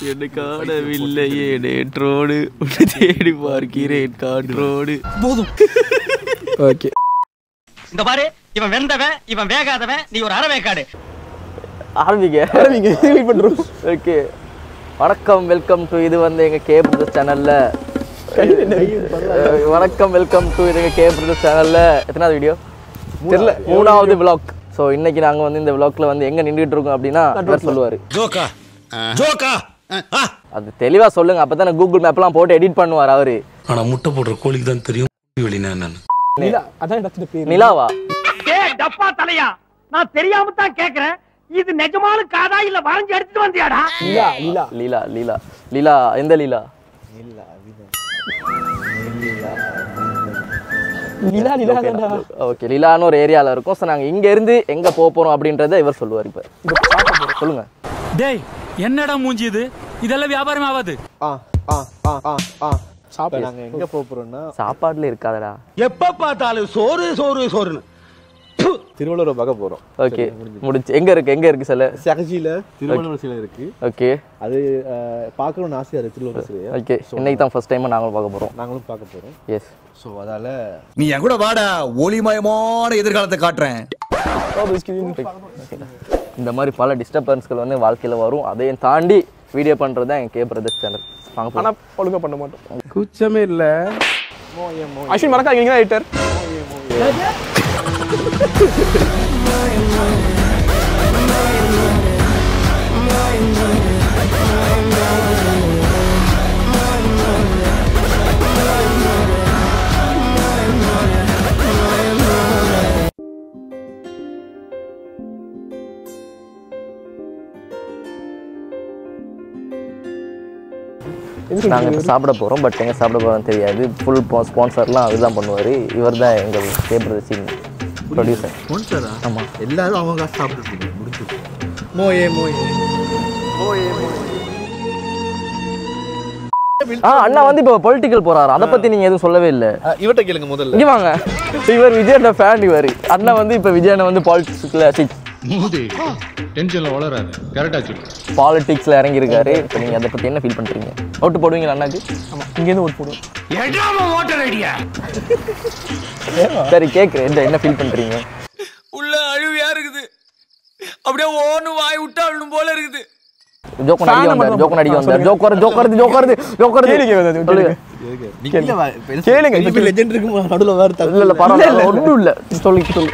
என்னை காணவில்லையே நேற்றோடு உன்னை தேடி பார்க்கிறேன் காற்றோடு ஓகே இந்த பாரு இவன் வெந்தவன் இவன் வேகாதவன் நீ ஒரு அறவேக்காடு ஆரம்பிங்க ஆரம்பிங்க வெயிட் பண்ணுறோம் ஓகே வணக்கம் வெல்கம் டு இது வந்து எங்கள் கே பிரதர்ஸ் சேனலில் வணக்கம் வெல்கம் டு இது எங்கள் கே பிரதர்ஸ் சேனலில் எத்தனாவது வீடியோ தெரியல மூணாவது vlog ஸோ இன்னைக்கு நாங்கள் வந்து இந்த vlogல வந்து எங்கே நின்றுட்டு இருக்கோம் அப்படின்னா இவர் சொல்லுவார் ஜோக்கா ஜோக்கா அது தெளிவாக சொல்லுங்க அப்போ தானே கூகுள் மேப்லாம் போட்டு எடிட் பண்ணுவார் அவரு ஆனா முட்டை போடுற கோழிக்கு தான் தெரியும் வெளினா என்னன்னு நிலா அதான் இடத்துல பேர் நிலாவா ஏ டப்பா தலையா நான் தெரியாம தான் கேக்குறேன் இது நிஜமான காதா இல்ல வரைஞ்சு எடுத்துட்டு வந்தியாடா நிலா நிலா லீலா லீலா லீலா எந்த லீலா நிலா நிலா தான்டா ஓகே லீலான்னு ஒரு ஏரியாவில் இருக்கும் ஸோ நாங்கள் இங்கேருந்து எங்கே போக போகிறோம் அப்படின்றத இவர் சொல்லுவார் இப்போ சொல்லுங்க டேய் என்னடா மூஞ்சி இது இதெல்லாம் வியாபாரம் ஆகாது ஆ ஆ ஆ ஆ ஆ சாப்பிடு நாங்க எங்க போக போறோம்னா சாப்பாடுல இருக்காதடா எப்ப பார்த்தாலும் சோறு சோறு சோறுன்னு திருவள்ளுவர் பார்க்க போறோம் ஓகே முடிச்சு எங்கே இருக்கு எங்கே இருக்கு சில சகஜியில திருவள்ளுவர் சிலை இருக்கு ஓகே அது அஹ், பார்க்கணும்னு ஆசையா இருக்கு திருவள்ளுவர் சிலையை ஓகே இன்னைக்கு தான் ஃபர்ஸ்ட் டைம் நாங்களும் பார்க்க போகிறோம் நாங்களும் பார்க்க போறோம் எஸ் ஸோ அதால நீ என் கூட வாடா ஒளிமயமான எதிர்காலத்தை காட்டுறேன் இந்த மாதிரி பல டிஸ்டர்பன்ஸ்கள் வந்து வாழ்க்கையில் வரும் அதையும் தாண்டி வீடியோ பண்ணுறது தான் எங்கள் கே பிரதர்ஸ் சேனல் வாங்க போலாம். ஆனால் ஒழுங்கா பண்ண மாட்டோம் கூச்சமே இல்லை அஸ்வின் மறக்காதீங்க நீங்கள் தான் எடிட்டர் நாங்கள் இப்போ சாப்பிட போகிறோம் பட் எங்கே சாப்பிட போகிறோம் தெரியாது ஃபுல் ஸ்பான்சர்லாம் அதுதான் பண்ணுவார் இவர் தான் எங்கள் கே பிரதர்ஸின் ப்ரொடியூசர் ஸ்பான்சரா ஆமாம் எல்லாரும் அவங்க காசு சாப்பிட்டு இருக்கீங்க முடிஞ்சு மோயே மோயே ஆ அண்ணா வந்து இப்போ பொலிட்டிக்கல் போறாரு அதை பற்றி நீங்கள் எதுவும் சொல்லவே இல்லை இவட்ட கேளுங்க முதல்ல இங்கே வாங்க இவர் விஜயோட ஃபேன் இவர் அண்ணா வந்து இப்போ விஜயனை வந்து பாலிடிக்ஸில் மூதி டென்ஷன்ல வளராது கரெக்டா சொல்லு பாலிடிக்ஸில் இறங்கியிருக்காரு இப்போ நீங்கள் அதை பற்றி என்ன ஃபீல் பண்ணுறீங்க ஓட்டு போடுவீங்களா அண்ணாக்கு ஆமாம் இங்கேருந்து ஓட்டு போடுவோம் ஓட்டர் ஐடியா சரி கேட்குறேன் என்ன என்ன ஃபீல் பண்ணுறீங்க உள்ள அழுவியா இருக்குது அப்படியே ஓன்னு வாய் விட்டு அழும் போல இருக்குது ஜோக் நடிக்க வந்தார் ஜோக் நடிக்க வந்தார் ஜோக் வருது ஜோக் வருது ஜோக் வருது ஜோக் வருது கேளுங்க, கேளுங்க. சொல்லுங்க கேளுங்க இப்ப இப்போ லெஜெண்ட் இருக்கு நடுவில் வேறு இல்ல இல்ல பரவாயில்ல ஒன்றும் இல்ல சொல்லி சொல்லு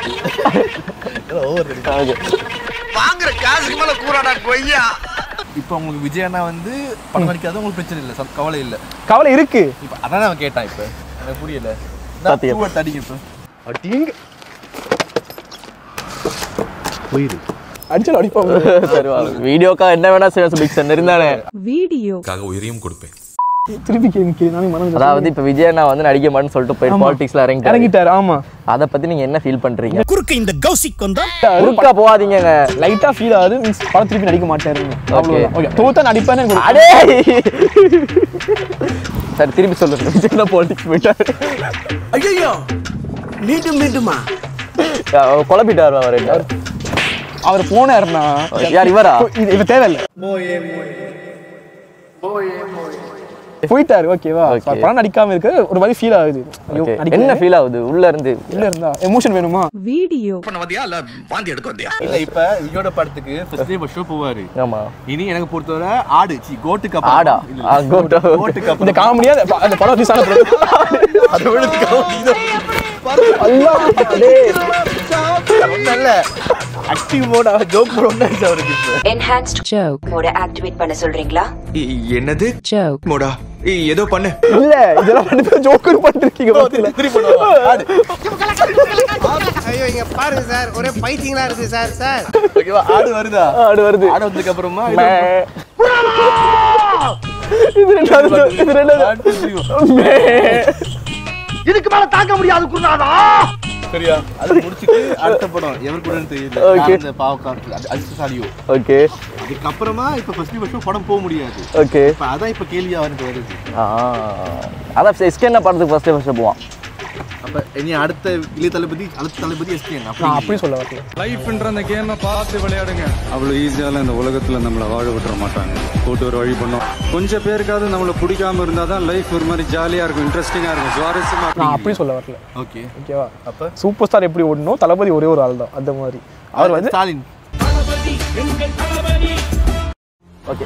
ஓகே வாங்குற காசுக்கு மேல கூறாடா கொய்யா இப்போ உங்களுக்கு விஜயண்ணா வந்து படம் நடிக்காத உங்களுக்கு பிரச்சனை இல்லை ச- கவலை இல்லை கவலை இருக்கு இப்போ அதான் அவன் கேட்டான் இப்போ எனக்கு புரியல பாத்தியா? தடிங்க இப்போ அடிங்க போயிரு அடிச்சாலும் அடிப்பாங்க சரி வா வீடியோக்கா என்ன வேணா செய்ய பிக் சன் இருந்தானே உயிரையும் கொடுப்பேன் திருப்பி கேள்வி கேள்வி நானே மனம் அதாவது இப்ப விஜய் நான் வந்து நடிக்க மாட்டேன்னு சொல்லிட்டு போய் பாலிடிக்ஸ்ல இறங்கி இறங்கிட்டாரு ஆமா அத பத்தி நீங்க என்ன ஃபீல் பண்றீங்க குறுக்க இந்த கௌசிக் வந்தா குறுக்கா போகாதீங்க லைட்டா ஃபீல் ஆகுது மீன்ஸ் படம் திருப்பி நடிக்க மாட்டாரு அவ்வளவுதான் ஓகே தோத்தா நடிப்பேன்னு எனக்கு ஒரு- அடே சரி திருப்பி சொல்லுங்க விஜய் தான் பாலிடிக்ஸ் போயிட்டாரு ஐயோ மீண்டும் மீண்டுமா அவர் குழப்பிட்டாரு அவர் என்ன? அவர் போனாருன்னா யார் இவரா இது இவ தேவையில்ல போயிட்டாரு ஓகேவா Okay. படம் நடிக்காம இருக்கு ஒரு மாதிரி ஃபீல் ஆகுது ஐயோ, Okay. நடிக்கல. என்ன ஃபீல் ஆகுது உள்ள இருந்து உள்ள இருந்தா எமோஷன் வேணுமா பண்ண வந்தியா இல்ல வாந்தி எடுக்க வந்தியா இல்லை இப்போ விஜயோட படத்துக்கு ஃபர்ஸ்ட் டே ஷோ போவாரு ஆமா இனி எனக்கு பொறுத்தவரை ஆடு சி கோட்டுக்கு அப்புறம் ஆடா இல்ல, ஆ, good. கோட்டுக்கு இந்த அப்புறம் காமெடியா அந்த- அந்த படம் ரிலீஸ் ஆன பிறகு அதை விழுந்து நல்ல ஆக்டிவ் மோட் ஜோக் மோட் ஒன்று அவருக்கு இப்போ enhanced joke மோட ஆக்டிவேட் பண்ண சொல்றீங்களா என்னது joke மோடா ஏதோ பண்ணு இல்ல இதெல்லாம் பண்ணி ஜோக்கர் பண்ணிருக்கீங்க பாத்தீங்களா திருப்பி பண்ணுவா ஆடு ஐயோ இங்க பாருங்க சார் ஒரே பைத்தியங்களா இருக்கு சார் சார் ஓகேவா ஆடு வருதா ஆடு வருது ஆடு வந்ததுக்கு அப்புறமா மே. இது ரெண்டாவது இது ரெண்டாவது மே. இதுக்கு மேல தாங்க முடியாது குருநாதா சரியா அது முடிச்சிட்டு அடுத்த படம் எவர் கூடன்னு தெரியல Okay. நான் அந்த பாவக்கா அது அதிர்ஷ்டசாலியோ ஓகே அதுக்கப்புறமா இப்ப ஃபர்ஸ்ட் வருஷம் படம் போக முடியாது ஓகே இப்ப அதான் இப்ப கேள்வியா வந்து வருது ஆ அதான் எஸ்கே என்ன படத்துக்கு ஃபர்ஸ்ட் ஃபர்ஸ்ட் போவான் அப்ப இனி அடுத்த இளைய தளபதி அடுத்த தளபதி எஸ்பிஎன் நான் அப்படி சொல்ல வரல லைஃப்ன்ற அந்த கேமை பார்த்து விளையாடுங்க அவ்வளோ ஈஸியால இந்த உலகத்துல நம்மளை வாழ விட்டுற மாட்டாங்க போட்டு ஒரு வழி பண்ணோம் கொஞ்சம் பேருக்காவது நம்மளை பிடிக்காம இருந்தால் தான் லைஃப் ஒரு மாதிரி ஜாலியா இருக்கும் இன்ட்ரெஸ்டிங்கா இருக்கும் சுவாரஸ்யமா நான் அப்படி சொல்ல வரல ஓகே ஓகேவா அப்ப சூப்பர் ஸ்டார் எப்படி ஓடணும் தளபதி ஒரே ஒரு ஆள் தான் அந்த மாதிரி அவர் வந்து ஸ்டாலின் ஓகே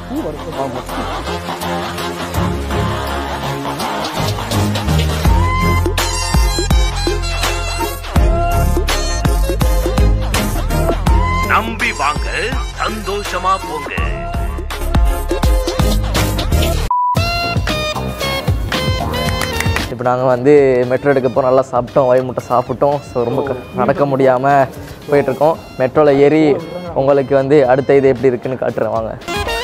நம்பி வாங்க சந்தோஷமா போங்க இப்போ நாங்கள் வந்து மெட்ரோ எடுக்கப்போ நல்லா சாப்பிட்டோம் வயிறு முட்டை சாப்பிட்டோம் ஸோ ரொம்ப க- நடக்க முடியாமல் போயிட்டுருக்கோம் மெட்ரோவில் ஏறி உங்களுக்கு வந்து அடுத்த இது எப்படி இருக்குன்னு காட்டுறேன் வாங்க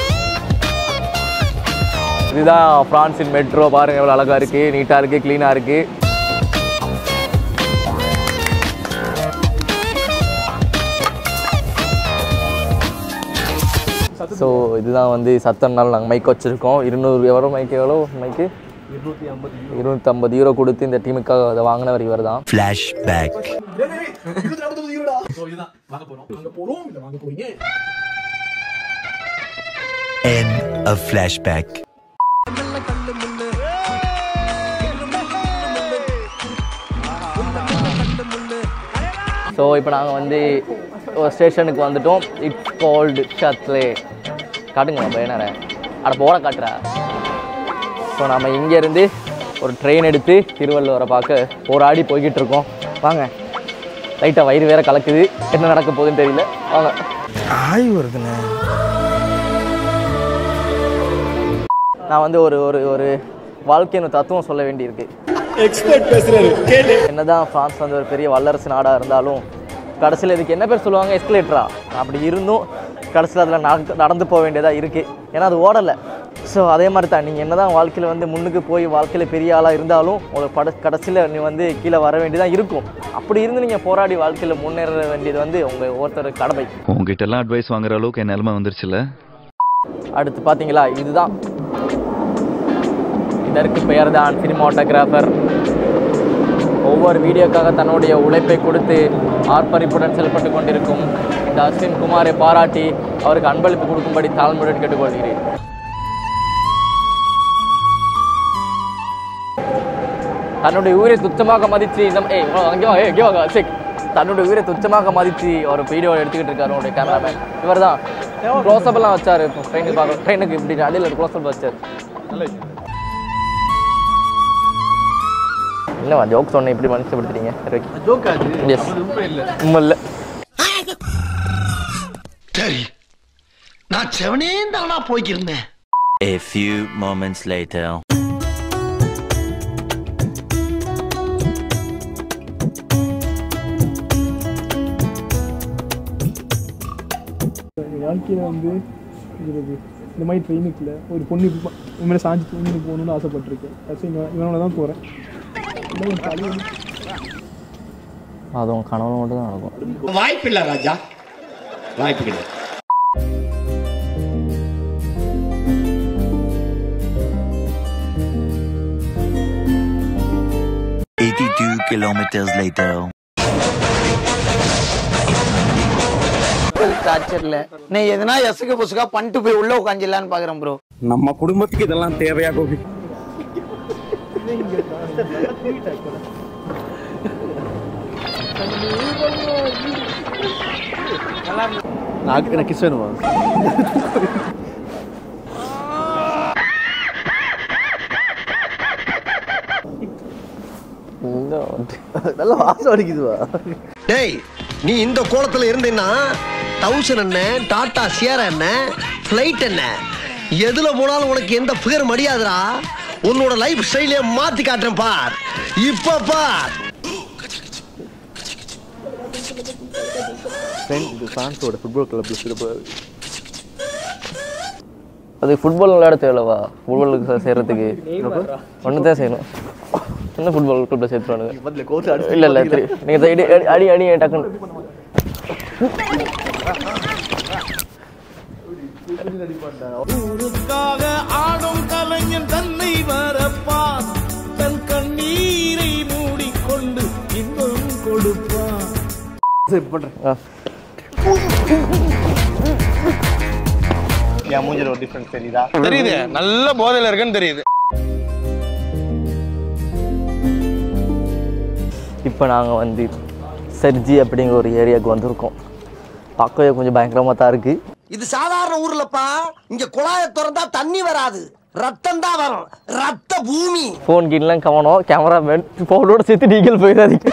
இதுதான் ஃப்ரான்ஸின் மெட்ரோ பாருங்கள் எவ்வளோ அழகாக இருக்குது நீட்டாக இருக்குது க்ளீனாக இருக்குது ஸோ இதுதான் வந்து சத்தம்னால நாங்கள் மைக் வச்சுருக்கோம் இருநூறு எவ்வளோ மைக் எவ்வளோ மைக்கு இருநூற்றி ஐம்பது யூரோ கொடுத்து இந்த டீமுக்காக அதை வாங்கினவர் இவர் தான் ஸோ இப்போ நாங்கள் வந்து ஒரு ஸ்டேஷனுக்கு வந்துட்டோம் இட்ஸ் கால்டு ஷத்லே காட்டுங்களா பயனரை அட போட காட்டுறா ஸோ நம்ம இங்கேருந்து ஒரு ட்ரெயின் எடுத்து திருவள்ளுவரை பார்க்க போராடி போய்கிட்டு இருக்கோம் வாங்க லைட்டாக வயிறு வேற கலக்குது என்ன நடக்க போகுதுன்னு தெரியல வாங்க ஆய் வருதுண்ணே நான் வந்து ஒரு ஒரு ஒரு வாழ்க்கையின் தத்துவம் சொல்ல வேண்டியிருக்கு என்னதான் ஃப்ரான்ஸ் வந்து ஒரு பெரிய வல்லரசு நாடாக இருந்தாலும் கடைசியில் இதுக்கு என்ன பேர் சொல்லுவாங்க எஸ்கலேட்டரா அப்படி இருந்தும் கடைசியில் அதில் நடந்து நடந்து போக வேண்டியதாக இருக்குது ஏன்னா அது ஓடலை ஸோ அதே மாதிரி தான் நீங்கள் என்னதான் வாழ்க்கையில் வந்து முன்னுக்கு போய் வாழ்க்கையில் பெரிய ஆளாக இருந்தாலும் உங்களுக்கு பட கடைசியில் நீ வந்து கீழே வர வேண்டியதாக இருக்கும் அப்படி இருந்து நீங்கள் போராடி வாழ்க்கையில் முன்னேற வேண்டியது வந்து உங்கள் ஒருத்தர் கடமை உங்ககிட்ட எல்லாம் அட்வைஸ் வாங்குற அளவுக்கு என் நிலைமை வந்துருச்சுல அடுத்து பார்த்தீங்களா இதுதான் இதற்கு பெயர் தான் சினிமாட்டோகிராஃபர் ஒவ்வொரு வீடியோக்காக தன்னுடைய உழைப்பை கொடுத்து ஆர்ப்பரிப்புடன் செயல்பட்டு கொண்டிருக்கும் இந்த அஸ்வின் குமாரை பாராட்டி அவருக்கு அன்பளிப்பு கொடுக்கும்படி தாழ்மையுடன் கேட்டுக்கொள்கிறேன் தன்னுடைய உயிரை துச்சமாக மதித்து இந்த ஏய் வா, அங்கே வா ஏய், இங்கே வாங்க சிக் தன்னுடைய உயிரை துச்சமாக மதித்து ஒரு வீடியோ எடுத்துக்கிட்டு இருக்காரு அவருடைய கேமராமேன் இவர் தான் க்ளோஸ்அப்லாம் வச்சார் ட்ரெயினுக்கு பார்க்க ட்ரெயினுக்கு இப்படி அடியில் க்ளோஸ்அப் வச்சார் இல்லைவா ஜோக் சொன்னேன் இப்படி மனுஷப்படுத்துறீங்க ஜோக்கா அது எஸ் அது உண்மை இல்ல உண்மை இல்லை சரி நான் செவனே தானா போய்க்கிருந்தேன் A few moments later. என் வாழ்க்கையில் வந்து இருக்கிறது இந்த மாதிரி ட்ரெயினுக்குள்ள ஒரு பொண்ணு இப்ப- இவன் மேலே சாஞ்சி தூங்கி போகணும்னு ஆசைப்பட்டிருக்கேன் ஃபஸ்ட்டு இவன் இவனோட தான் போகிறேன் அது உங்கள் கனவுல மட்டும் தான் நடக்கும் வாய்ப்பு இல்ல ராஜா வாய்ப்பு கிடையாது Eighty-two kilometers later. டார்ச்சர்ல நீ எதுனா எசுக்கு புசுக்கா பண்ணிட்டு போய் உள்ள உட்காந்துலான்னு பாக்குறேன் ப்ரோ நம்ம குடும்பத்துக்கு இதெல்லாம் தேவையா கோபி நாக்கு எனக்கு கிஸ் வேணுமா நல்லா வாசம் அடிக்குதுவா டேய் நீ இந்த கோலத்துல இருந்தீன்னா தௌசண்ட் என்ன டாடா சியர் என்ன ஃப்ளைட் என்ன எதுல போனாலும் உனக்கு எந்த ஃபிகர் மடியாதுடா உன்னோட லைஃப் ஸ்டைலே மாத்தி காட்டுறேன் பார் இப்ப பார் ஃப்ரெண்ட் இது ஃப்ரான்ஸோட ஃபுட்பால் கிளப்ல சிறப்பாக அது ஃபுட்பால் விளையாட தேவையில்லவா ஃபுட்பாலுக்கு சேர்றதுக்கு ஒன்று தான் செய்யணும் என்ன ஃபுட்பால் கிளப்பில் சேர்த்துருவானுங்க பதில் கோர்ஸ் அடிச்சு இல்லை இல்லை திரு நீங்கள் அடி அடி அடி அடி டக்குன்னு ஊருக்காக ஆடும் கலைஞன் தன்னை வரப்பான் தன் கண்ணீரை மூடிக்கொண்டு ஆ. என் மூஞ்சில ஒரு டிஃபரன்ஸ் தெரியுதா தெரியுது நல்ல போதையில இருக்குன்னு தெரியுது இப்போ நாங்கள் வந்து செர்ஜி அப்படிங்கிற ஒரு ஏரியாவுக்கு வந்திருக்கோம் பார்க்கவே கொஞ்சம் பயங்கரமாக தான் இருக்குது இது சாதாரண ஊர்லப்பா இங்க குழாய திறந்தா தண்ணி வராது ரத்தம் தான் வரும் ரத்த பூமி ஃபோன் கீழெலாம் கவனம் கேமராமேன் ஃபோனோட சேர்த்து நீங்கள் போயிடாதீங்க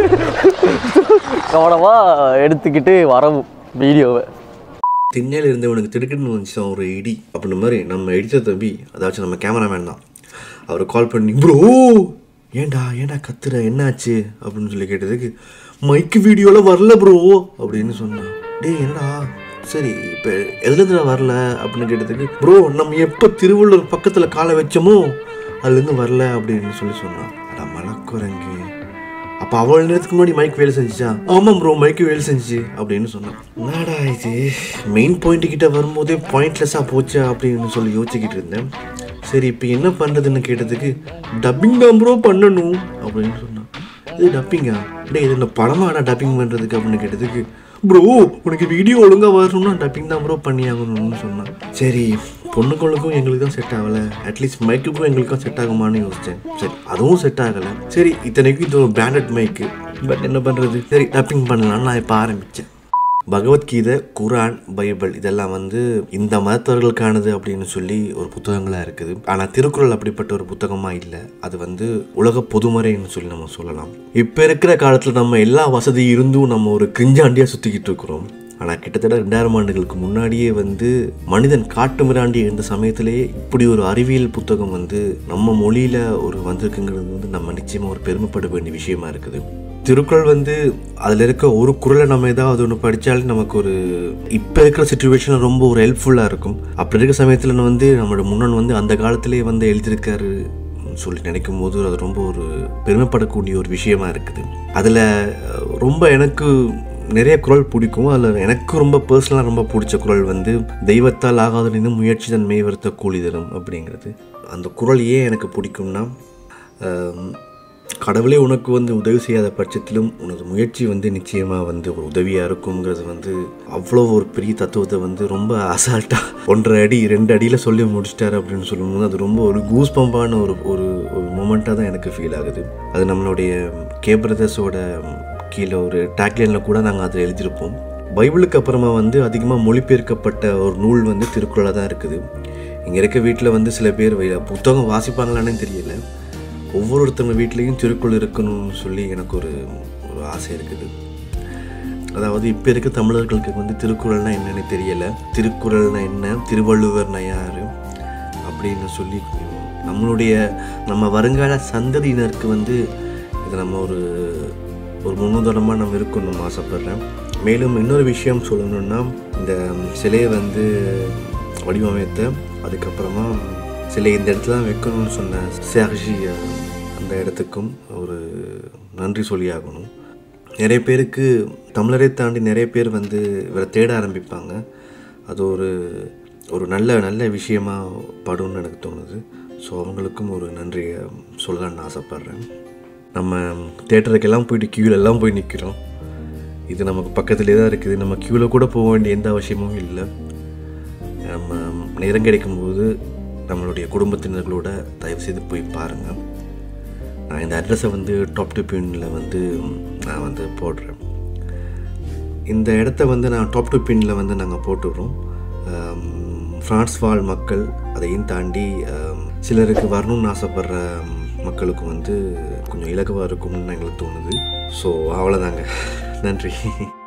கவனமாக எடுத்துக்கிட்டு வரவும் வீடியோவை திண்ணையில் இருந்தவனுக்கு திடுக்கிட்டு வந்துச்சு ஒரு இடி அப்படின்ற மாதிரி நம்ம எடிட்டர் தம்பி அதாச்சும் நம்ம கேமராமேன் தான் அவர் கால் பண்ணி ப்ரோ ஏன்டா ஏன்டா கத்துற என்னாச்சு அப்படின்னு சொல்லி கேட்டதுக்கு மைக்கு வீடியோவில் வரல ப்ரோ அப்படின்னு சொன்னான் டேய் என்னடா சரி இப்போ எதுலேருந்து வரல அப்படின்னு கேட்டதுக்கு ப்ரோ நம்ம எப்போ திருவள்ளூர் பக்கத்தில் காலை வச்சோமோ அதுலேருந்து வரல அப்படின்னு சொல்லி சொன்னான் அட மலக்குரங்கு அப்போ அவ்வளோ நேரத்துக்கு முன்னாடி மைக் வேலை செஞ்சுச்சா ஆமாம் ப்ரோ மைக்கு வேலை செஞ்சுச்சு அப்படின்னு சொன்னான் என்னடா இது மெயின் பாயிண்ட் கிட்ட வரும்போதே பாயிண்ட்லெஸ்ஸாக போச்சா அப்படின்னு சொல்லி யோசிச்சுக்கிட்டு இருந்தேன் சரி இப்போ என்ன பண்ணுறதுன்னு கேட்டதுக்கு டப்பிங் தான் ப்ரோ பண்ணணும் அப்படின்னு சொன்னான் இது டப்பிங்கா டேய் இது என்ன படமாடா டப்பிங் பண்ணுறதுக்கு அப்படின்னு கேட்டதுக்கு ப்ரோ உனக்கு வீடியோ ஒழுங்காக வரணும்னா டப்பிங் தான் ப்ரோ பண்ணி ஆகணும்னு சொன்னான் சரி பொண்ணுங்களுக்கும் எங்களுக்கு தான் செட் ஆகலை அட்லீஸ்ட் மைக்குக்கும் எங்களுக்கும் செட் ஆகுமான்னு யோசித்தேன் சரி அதுவும் செட் ஆகலை சரி இத்தனைக்கும் இது ஒரு பிராண்டட் மைக்கு பட் என்ன பண்ணுறது சரி டப்பிங் பண்ணலாம்னு நான் இப்போ ஆரம்பித்தேன் பகவத்கீதை குரான் பைபிள் இதெல்லாம் வந்து இந்த மதத்தவர்களுக்கானது அப்படின்னு சொல்லி ஒரு புத்தகங்களாக இருக்குது ஆனால் திருக்குறள் அப்படிப்பட்ட ஒரு புத்தகமாக இல்லை அது வந்து உலக பொதுமறைன்னு சொல்லி நம்ம சொல்லலாம் இப்போ இருக்கிற காலத்தில் நம்ம எல்லா வசதி இருந்தும் நம்ம ஒரு கிஞ்சாண்டியாக சுற்றிக்கிட்டு இருக்கிறோம் ஆனால் கிட்டத்தட்ட ரெண்டாயிரம் ஆண்டுகளுக்கு முன்னாடியே வந்து மனிதன் காட்டு மிராண்டி இருந்த சமயத்திலேயே இப்படி ஒரு அறிவியல் புத்தகம் வந்து நம்ம மொழியில் ஒரு வந்திருக்குங்கிறது வந்து நம்ம நிச்சயமாக ஒரு பெருமைப்பட வேண்டிய விஷயமா இருக்குது திருக்குறள் வந்து அதில் இருக்க ஒரு குறளை நம்ம ஏதாவது ஒன்று படித்தாலே நமக்கு ஒரு இப்போ இருக்கிற சுச்சுவேஷனில் ரொம்ப ஒரு ஹெல்ப்ஃபுல்லாக இருக்கும் அப்படி இருக்கிற சமயத்தில் வந்து நம்மளோட முன்னன் வந்து அந்த காலத்திலே வந்து எழுதியிருக்காரு சொல்லி நினைக்கும் போது அது ரொம்ப ஒரு பெருமைப்படக்கூடிய ஒரு விஷயமா இருக்குது அதில் ரொம்ப எனக்கு நிறைய குரல் பிடிக்கும் அதில் எனக்கு ரொம்ப பர்சனலாக ரொம்ப பிடிச்ச குரல் வந்து தெய்வத்தால் ஆகாத நின்று முயற்சி தன் மெய்வர்த்த கூலி தரும் அப்படிங்கிறது அந்த குரல் ஏன் எனக்கு பிடிக்கும்னா ஆம், கடவுளே உனக்கு வந்து உதவி செய்யாத பட்சத்திலும் உனது முயற்சி வந்து நிச்சயமாக வந்து ஒரு உதவியாக இருக்குங்கிறது வந்து அவ்வளோ ஒரு பெரிய தத்துவத்தை வந்து ரொம்ப அசால்ட்டாக ஒன்றரை அடி ரெண்டு அடியில் சொல்லி முடிச்சிட்டாரு அப்படின்னு சொல்லும்போது அது ரொம்ப ஒரு கூஸ் பம்பான ஒரு ஒரு ஒரு மூமெண்ட்டாக தான் எனக்கு ஃபீல் ஆகுது அது நம்மளுடைய கே பிரதர்ஸோட கீழே ஒரு டேக்லைனில் கூட நாங்கள் அதில் எழுதியிருப்போம் பைபிளுக்கு அப்புறமா வந்து அதிகமாக மொழிபெயர்க்கப்பட்ட ஒரு நூல் வந்து திருக்குறளாக தான் இருக்குது இங்கே இருக்க வீட்டில் வந்து சில பேர் வை- புத்தகம் வாசிப்பாங்களான்னு தெரியல ஒவ்வொருத்தவங்க வீட்லேயும் திருக்குறள் இருக்கணும்னு சொல்லி எனக்கு ஒரு ஒரு ஆசை இருக்குது அதாவது இப்போ இருக்க தமிழர்களுக்கு வந்து திருக்குறள்னா என்னன்னு தெரியல திருக்குறள்னா என்ன திருவள்ளுவர்னா யார் அப்படின்னு சொல்லி நம்மளுடைய நம்ம வருங்கால சந்ததியினருக்கு வந்து இது நம்ம ஒரு ஒரு முன்னுதாரணமாக நம்ம இருக்கணும்னு ஆசைப்பட்றேன் மேலும் இன்னொரு விஷயம் சொல்லணும்னா இந்த சிலையை வந்து வடிவமைத்த அதுக்கப்புறமா சிலை இந்த இடத்துல தான் வைக்கணும்னு சொன்ன சேகஷி அந்த இடத்துக்கும் ஒரு நன்றி சொல்லி ஆகணும் நிறைய பேருக்கு தமிழரை தாண்டி நிறைய பேர் வந்து இவரை தேட ஆரம்பிப்பாங்க அது ஒரு ஒரு நல்ல நல்ல விஷயமா படும்னு எனக்கு தோணுது ஸோ அவங்களுக்கும் ஒரு நன்றியை சொல்லலான்னு ஆசைப்பட்றேன் நம்ம தேட்டருக்கெல்லாம் போயிட்டு queueல எல்லாம் போய் நிற்கிறோம் இது நமக்கு பக்கத்துலேயே தான் இருக்குது நம்ம க்யூவில் கூட போக வேண்டிய எந்த அவசியமும் இல்லை நம்ம நேரம் கிடைக்கும்போது நம்மளுடைய குடும்பத்தினர்களோட தயவு செய்து போய் பாருங்கள் நான் இந்த அட்ரஸை வந்து டாப் டு பின்னில் வந்து நான் வந்து போடுறேன் இந்த இடத்த வந்து நான் டாப் டு பின்னில் வந்து நாங்கள் போட்டுடுறோம் ஆம், பிரான்ஸ் வாழ் மக்கள் அதையும் தாண்டி ஆம், சிலருக்கு வரணும்னு ஆசைப்படுற மக்களுக்கு வந்து கொஞ்சம் இலகுவாக இருக்கும்னு எங்களுக்கு தோணுது ஸோ அவ்வளோதாங்க நன்றி